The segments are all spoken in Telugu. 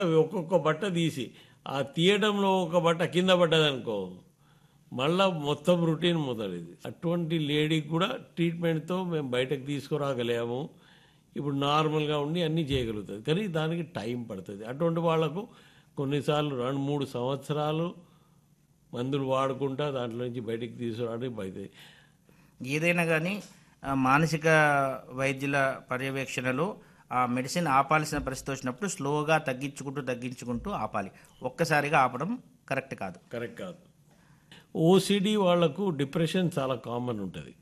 అవి ఒక్కొక్క బట్ట తీసి ఆ తీయడంలో ఒక బట్ట కింద పడ్డదనుకో మళ్ళా మొత్తం రొటీన్ మొదలైంది అటువంటి లేడీకి కూడా ట్రీట్మెంట్తో మేము బయటకు తీసుకురాగలేము ఇప్పుడు నార్మల్గా ఉండి అన్నీ చేయగలుగుతుంది కానీ దానికి టైం పడుతుంది అటువంటి వాళ్ళకు కొన్నిసార్లు రెండు మూడు సంవత్సరాలు మందులు వాడుకుంటా దాంట్లో నుంచి బయటికి తీసుకురావడానికి బయట ఏదైనా కానీ మానసిక వైద్యుల పర్యవేక్షణలో ఆ మెడిసిన్ ఆపాల్సిన పరిస్థితి వచ్చినప్పుడు స్లోగా తగ్గించుకుంటూ తగ్గించుకుంటూ ఆపాలి ఒక్కసారిగా ఆపడం కరెక్ట్ కాదు కరెక్ట్ కాదు ఓసిడి వాళ్ళకు డిప్రెషన్ చాలా కామన్ ఉంటుంది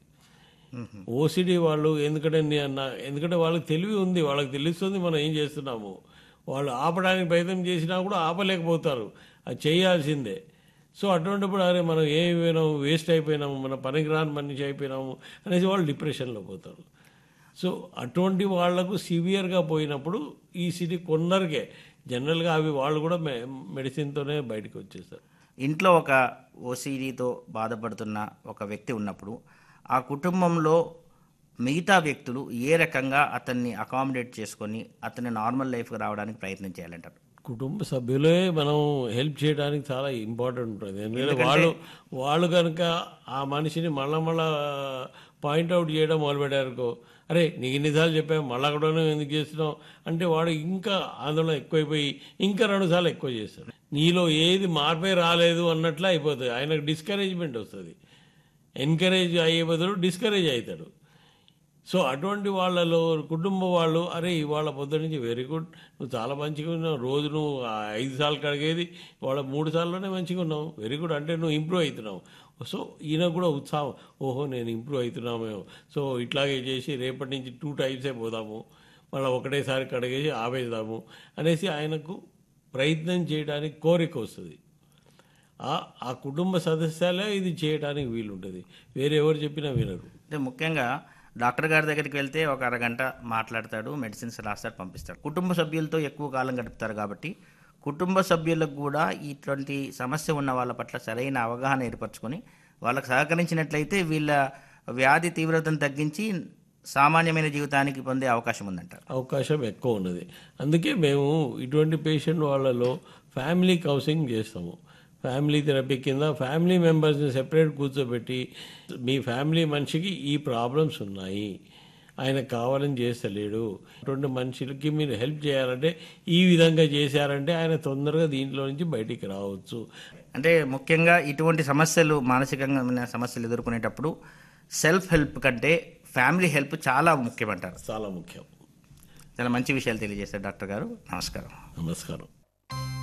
ఓసిడి వాళ్ళు ఎందుకంటే నే- నా- ఎందుకంటే వాళ్ళకి తెలివి ఉంది వాళ్ళకి తెలుస్తుంది మనం ఏం చేస్తున్నాము వాళ్ళు ఆపడానికి ప్రయత్నం చేసినా కూడా ఆపలేకపోతారు అది చేయాల్సిందే సో అటువంటిప్పుడు అరే మనం ఏమైనాము వేస్ట్ అయిపోయినాము మన పనికి రాని మనిషి అయిపోయినాము అనేసి వాళ్ళు డిప్రెషన్లో పోతారు సో అటువంటి వాళ్లకు సివియర్గా పోయినప్పుడు ఈ సిటీ కొందరికే జనరల్గా అవి వాళ్ళు కూడా మె మెడిసిన్తోనే బయటకు వచ్చేస్తారు ఇంట్లో ఒక ఓసీడీతో బాధపడుతున్న ఒక వ్యక్తి ఉన్నప్పుడు ఆ కుటుంబంలో మిగతా వ్యక్తులు ఏ రకంగా అతన్ని అకామిడేట్ చేసుకొని అతన్ని నార్మల్ లైఫ్కి రావడానికి ప్రయత్నం చేయాలంటారు కుటుంబ సభ్యులే మనం హెల్ప్ చేయడానికి చాలా ఇంపార్టెంట్ ఉంటుంది ఎందుకంటే వాళ్ళు వాళ్ళు కనుక ఆ మనిషిని మళ్ళా మళ్ళా పాయింట్అవుట్ చేయడం మొదలుపెట్టారనుకో అరే నీకు ఎన్నిసార్లు చెప్పావు మళ్ళా కూడా నువ్వు ఎందుకు చేస్తున్నావు అంటే వాడు ఇంకా ఆందోళన ఎక్కువైపోయి ఇంకా రెండుసార్లు ఎక్కువ చేస్తాడు నీలో ఏది మార్పే రాలేదు అన్నట్లు అయిపోతుంది ఆయనకు డిస్కరేజ్మెంట్ వస్తుంది ఎంకరేజ్ అయ్యే బదులు డిస్కరేజ్ అవుతాడు సో అటువంటి వాళ్ళలో కుటుంబ వాళ్ళు అరే ఇవాళ పొద్దు నుంచి వెరీ గుడ్ నువ్వు చాలా మంచిగా ఉన్నావు రోజు నువ్వు ఆ ఐదు సార్లు కడిగేది ఇవాళ మూడు సార్లునే మంచిగా ఉన్నావు వెరీ గుడ్ అంటే నువ్వు ఇంప్రూవ్ అవుతున్నావు సో ఈయన కూడా ఉత్సాహం ఓహో నేను ఇంప్రూవ్ అవుతున్నామేమో సో ఇట్లాగే చేసి రేపటి నుంచి టూ టైమ్సే పోదాము మళ్ళీ ఒకటేసారి కడిగేసి ఆపేద్దాము అనేసి ఆయనకు ప్రయత్నం చేయడానికి కోరిక వస్తుంది ఆ ఆ కుటుంబ సదస్యాలే ఇది చేయడానికి వీలుంటుంది వేరే ఎవరు చెప్పినా వినరు అంటే ముఖ్యంగా డాక్టర్ గారి దగ్గరికి వెళ్తే ఒక అరగంట మాట్లాడతాడు మెడిసిన్స్ రాస్తాడు పంపిస్తాడు కుటుంబ సభ్యులతో ఎక్కువ కాలం గడుపుతారు కాబట్టి కుటుంబ సభ్యులకు కూడా ఇటువంటి సమస్య ఉన్న వాళ్ళ పట్ల సరైన అవగాహన ఏర్పరచుకొని వాళ్ళకి సహకరించినట్లయితే వీళ్ళ వ్యాధి తీవ్రతను తగ్గించి సామాన్యమైన జీవితానికి పొందే అవకాశం ఉందంటారు అవకాశం ఎక్కువ ఉన్నది అందుకే మేము ఇటువంటి పేషెంట్ వాళ్ళలో ఫ్యామిలీ కౌన్సిలింగ్ చేస్తాము ఫ్యామిలీ థెరపీ కింద ఫ్యామిలీ మెంబర్స్ని సెపరేట్ కూర్చోబెట్టి మీ ఫ్యామిలీ మనిషికి ఈ ప్రాబ్లమ్స్ ఉన్నాయి ఆయన కావాలని చేస్తలేడు అటువంటి మనుషులకి మీరు హెల్ప్ చేయాలంటే ఈ విధంగా చేశారంటే ఆయన తొందరగా దీంట్లో నుంచి బయటికి రావచ్చు అంటే ముఖ్యంగా ఇటువంటి సమస్యలు మానసికంగా సమస్యలు ఎదుర్కొనేటప్పుడు సెల్ఫ్ హెల్ప్ కంటే ఫ్యామిలీ హెల్ప్ చాలా ముఖ్యమంటారు చాలా ముఖ్యం చాలా మంచి విషయాలు తెలియజేశారు డాక్టర్ గారు నమస్కారం నమస్కారం